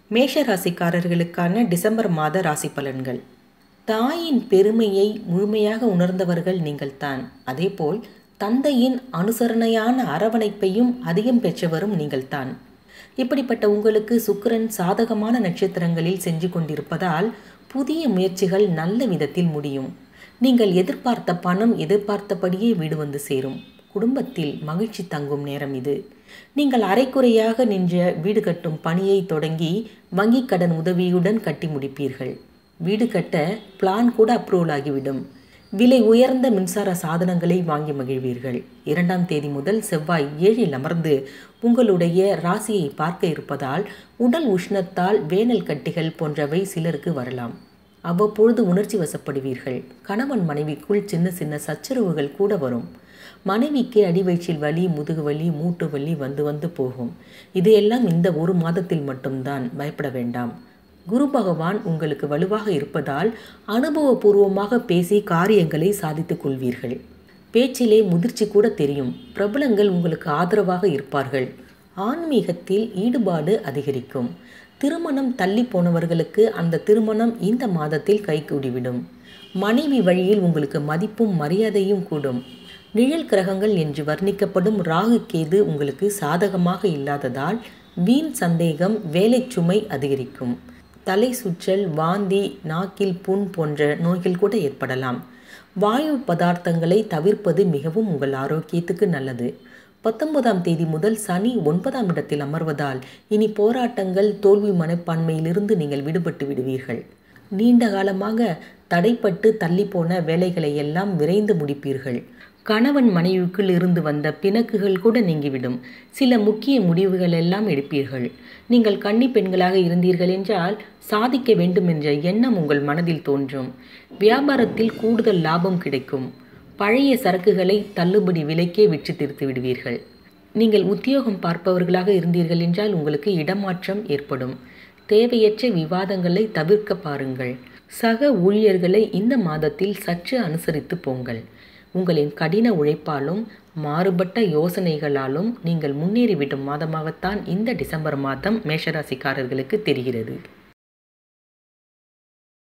மேஷ ராசிக்காரர்களுக்கான டிசம்பர் மாத ராசி பலன்கள் தாயின் பெருமையை முழுமையாக உணர்ந்தவர்கள் நீங்கள்தான் அதேபோல் தந்தையின் அனுசரணையான அரவணைப்பையும் அதிகம் பெற்றவரும் நீங்கள்தான் இப்படிப்பட்ட உங்களுக்கு சுக்கிரன் சாதகமான நட்சத்திரங்களில் செஞ்சு கொண்டிருப்பதால் புதிய முயற்சிகள் நல்ல விதத்தில் முடியும் நீங்கள் எதிர்பார்த்த பணம் எதிர்பார்த்தபடியே வீடு வந்து சேரும் குடும்பத்தில் மகிழ்ச்சி தங்கும் நேரம் இது நீங்கள் அரைக்குறையாக நின்ற வீடு கட்டும் பணியை தொடங்கி வங்கிக் கடன் உதவியுடன் கட்டி முடிப்பீர்கள் வீடு கட்ட பிளான் கூட அப்ரூவல் ஆகிவிடும் விலை உயர்ந்த மின்சார சாதனங்களை வாங்கி மகிழ்வீர்கள் இரண்டாம் தேதி முதல் செவ்வாய் ஏழில் அமர்ந்து உங்களுடைய ராசியை பார்க்க இருப்பதால் உடல் உஷ்ணத்தால் வேனல் கட்டிகள் போன்றவை சிலருக்கு வரலாம் அவ்வப்பொழுது உணர்ச்சி வசப்படுவீர்கள் கணவன் மனைவிக்குள் சின்ன சின்ன சச்சரவுகள் கூட வரும் மனைவிக்கு அடிவயிற்றில் வலி முதுகு வலி மூட்டு வலி வந்து வந்து போகும் இதையெல்லாம் இந்த ஒரு மாதத்தில் மட்டும்தான் பயப்பட வேண்டாம் குரு பகவான் உங்களுக்கு வலுவாக இருப்பதால் அனுபவபூர்வமாக பேசி காரியங்களை சாதித்துக் கொள்வீர்கள் பேச்சிலே முதிர்ச்சி கூட தெரியும் பிரபலங்கள் உங்களுக்கு ஆதரவாக இருப்பார்கள் ஆன்மீகத்தில் ஈடுபாடு அதிகரிக்கும் திருமணம் தள்ளி போனவர்களுக்கு அந்த திருமணம் இந்த மாதத்தில் கைகூடிவிடும் மனைவி வழியில் உங்களுக்கு மதிப்பும் மரியாதையும் கூடும் நிழல் கிரகங்கள் என்று வர்ணிக்கப்படும் ராகு கேது உங்களுக்கு சாதகமாக இல்லாததால் வீண் சந்தேகம் வேலை சுமை அதிகரிக்கும் தலை சுற்றல் வாந்தி நாக்கில் புண் போன்ற நோய்கள் கூட ஏற்படலாம் வாயு பதார்த்தங்களை தவிர்ப்பது மிகவும் உங்கள் ஆரோக்கியத்துக்கு நல்லது பத்தொன்பதாம் தேதி முதல் சனி ஒன்பதாம் இடத்தில் அமர்வதால் இனி போராட்டங்கள் தோல்வி மனப்பான்மையிலிருந்து நீங்கள் விடுபட்டு விடுவீர்கள் நீண்ட காலமாக தடைப்பட்டு தள்ளிப்போன வேலைகளை எல்லாம் விரைந்து முடிப்பீர்கள் கணவன் மனைவிக்குள் இருந்து வந்த பிணக்குகள் கூட நீங்கிவிடும் சில முக்கிய முடிவுகள் எல்லாம் எடுப்பீர்கள் நீங்கள் கன்னி பெண்களாக இருந்தீர்கள் என்றால் சாதிக்க வேண்டும் என்ற எண்ணம் உங்கள் மனதில் தோன்றும் வியாபாரத்தில் கூடுதல் லாபம் கிடைக்கும் பழைய சரக்குகளை தள்ளுபடி விலைக்கே விற்று தீர்த்து விடுவீர்கள் நீங்கள் உத்தியோகம் பார்ப்பவர்களாக இருந்தீர்கள் என்றால் உங்களுக்கு இடமாற்றம் ஏற்படும் தேவையற்ற விவாதங்களை தவிர்க்க பாருங்கள் சக ஊழியர்களை இந்த மாதத்தில் சற்று அனுசரித்து போங்கள் உங்களின் கடின உழைப்பாலும் மாறுபட்ட யோசனைகளாலும் நீங்கள் முன்னேறிவிடும் மாதமாகத்தான் இந்த டிசம்பர் மாதம் மேஷராசிக்காரர்களுக்கு தெரிகிறது